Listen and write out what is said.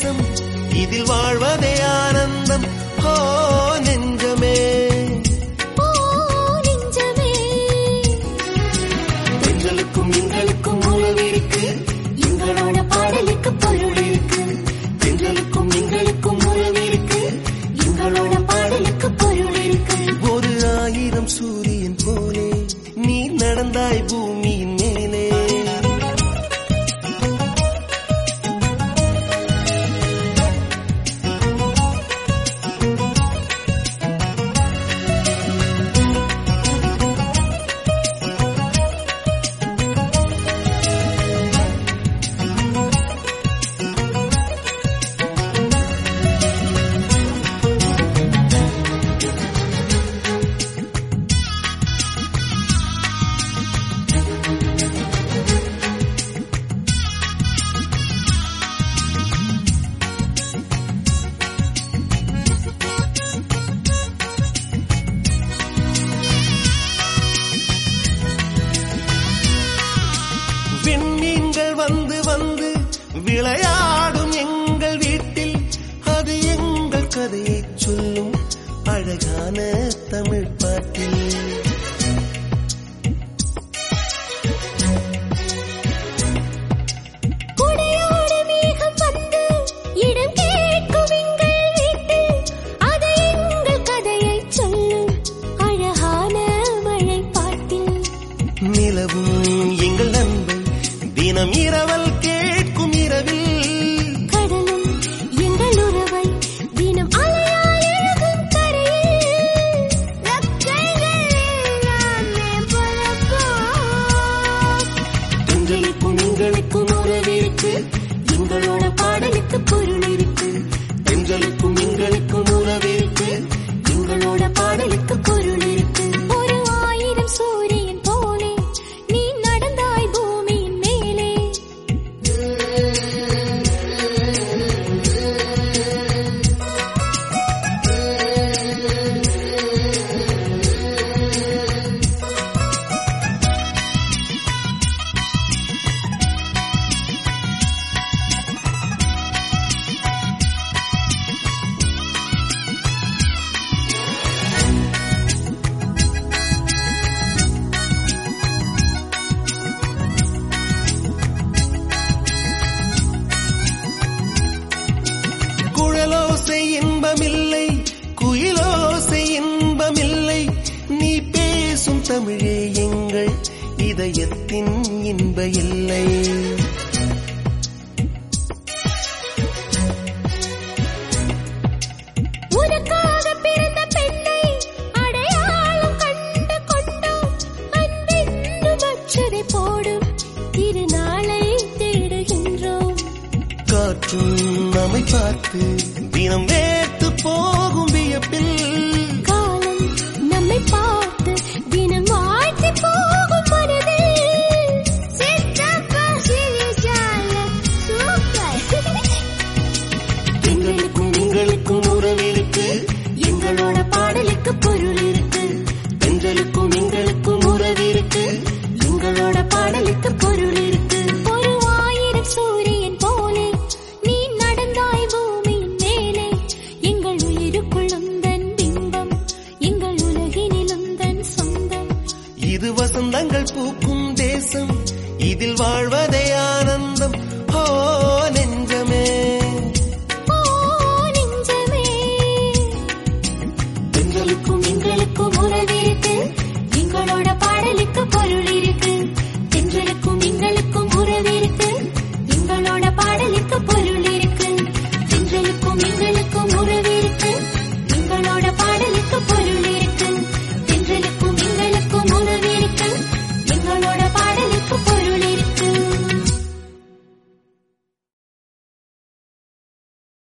தேசம் இதில் வாழ்வதே ஆனந்தம் ஓ நெஞ்சமே ஓ நெஞ்சமே பெண்களுக்கும் எங்களுக்கும் உறவு இருக்கு எங்களோட பாடலுக்கு பொருள் இருக்கு பெண்களுக்கும் எங்களுக்கும் உறவு இருக்கு எங்களோட பாடலுக்கு பொருள் இருக்கு ஒரு ஆயிரம் சூரியன் போலே நீ நடந்தாய் பூமியின் மேலே விண்மீன்கள் வந்து வந்து விளையாடும் எங்கள் வீட்டில் அது எங்கள் கதையை சொல்லும் அழகான தமிழ் பாட்டில் குடையோடு மேகம் வந்து இடம் கேட்கும் எங்கள் வீட்டில் அது எங்கள் கதையை சொல்லும் அழகான மழை பாட்டில் நிலவும் எங்கள் நண்பை தினம் இரவல் கேட்கும் இரவில் கடலும் எங்கள் உறவை தினம் அலையாய் எழுதும் கரையில் லட்சங்கள் எல்லாமே பரப்போம். எங்களுக்கும் எங்களுக்கும் உறவு இருக்கு எங்களோட பாடலுக்கு பொருள் இருக்கு எங்களுக்கும் எங்களுக்கும் உறவு இருக்கு எங்களோட பாடலுக்கு பொருள் இருக்கு ஒரு ஆயிரம் சூரியன் போலே நீ நடந்தாய் பூமியின் மேலே குழலோசை இன்பமில்லை குயிலோசை இன்பமில்லை நீ பேசும் தமிழே எங்கள் இதயத்தின் இன்ப இல்லை உனக்காக பிறந்த பெண்ணை அடையாளம் கண்டு கொண்டோம் அன்பென்னும் அச்சதை போடும் திருநாளை தேடுகின்றோம் காற்றும் நம்மை பார்த்து தினம் வேத்து போகும் வியப்பில்